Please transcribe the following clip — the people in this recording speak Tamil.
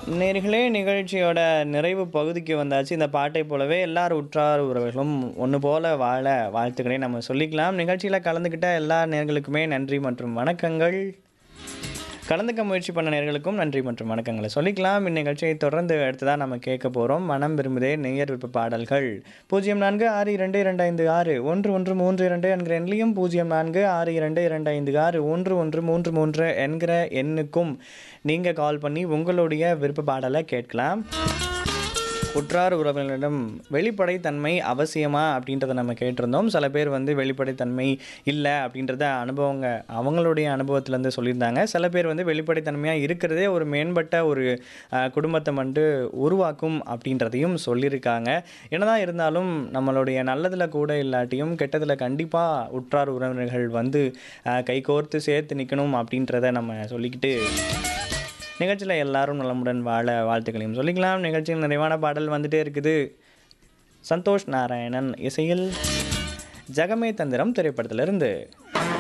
நேர்களே நிகழ்ச்சியோட நிறைவு பகுதிக்கு வந்தாச்சு இந்த பாட்டை போலவே எல்லார் உற்றார் உறவுகளும் ஒன்று போல வாழ வாழ்த்துக்களை நம்ம சொல்லிக்கலாம் நிகழ்ச்சியில் கலந்துக்கிட்ட எல்லா நேர்களுக்குமே நன்றி மற்றும் வணக்கங்கள் கலந்துக்க முயற்சி பண்ண நேர்களுக்கும் நன்றி மற்றும் வணக்கங்களை சொல்லிக்கலாம் இந்நிகழ்ச்சியை தொடர்ந்து அடுத்ததாக நம்ம கேட்க போகிறோம் மனம் விரும்புதே நேயர் விருப்ப பாடல்கள் பூஜ்ஜியம் நான்கு ஆறு இரண்டு இரண்டு ஐந்து ஆறு ஒன்று ஒன்று மூன்று இரண்டு என்கிற எண்ணிலையும் பூஜ்ஜியம் நான்கு ஆறு இரண்டு இரண்டு ஐந்து ஆறு ஒன்று ஒன்று மூன்று மூன்று என்கிற எண்ணுக்கும் நீங்கள் கால் பண்ணி உங்களுடைய விருப்ப பாடலை கேட்கலாம் உற்றார் உறவினரிடம் வெளிப்படைத்தன்மை அவசியமா அப்படின்றத நம்ம கேட்டிருந்தோம் சில பேர் வந்து வெளிப்படைத்தன்மை இல்லை அப்படின்றத அனுபவங்க அவங்களுடைய அனுபவத்திலேருந்து சொல்லியிருந்தாங்க சில பேர் வந்து வெளிப்படைத்தன்மையாக இருக்கிறதே ஒரு மேம்பட்ட ஒரு அஹ், குடும்பத்தை வந்து உருவாக்கும் அப்படின்றதையும் சொல்லியிருக்காங்க என்னதான் இருந்தாலும் நம்மளுடைய நல்லதில் கூட இல்லாட்டியும் கெட்டதில் கண்டிப்பாக உற்றார் உறவினர்கள் வந்து அஹ், கைகோர்த்து சேர்த்து நிற்கணும் அப்படின்றத நம்ம சொல்லிக்கிட்டு நிகழ்ச்சியில் எல்லாரும் நலமுடன் வாழ வாழ்த்துக்களையும் சொல்லிக்கலாம் நிகழ்ச்சியில் நிறைவான பாடல் வந்துட்டே இருக்குது சந்தோஷ் நாராயணன் இசையில் ஜகமே தந்திரம் திரைப்படத்திலிருந்து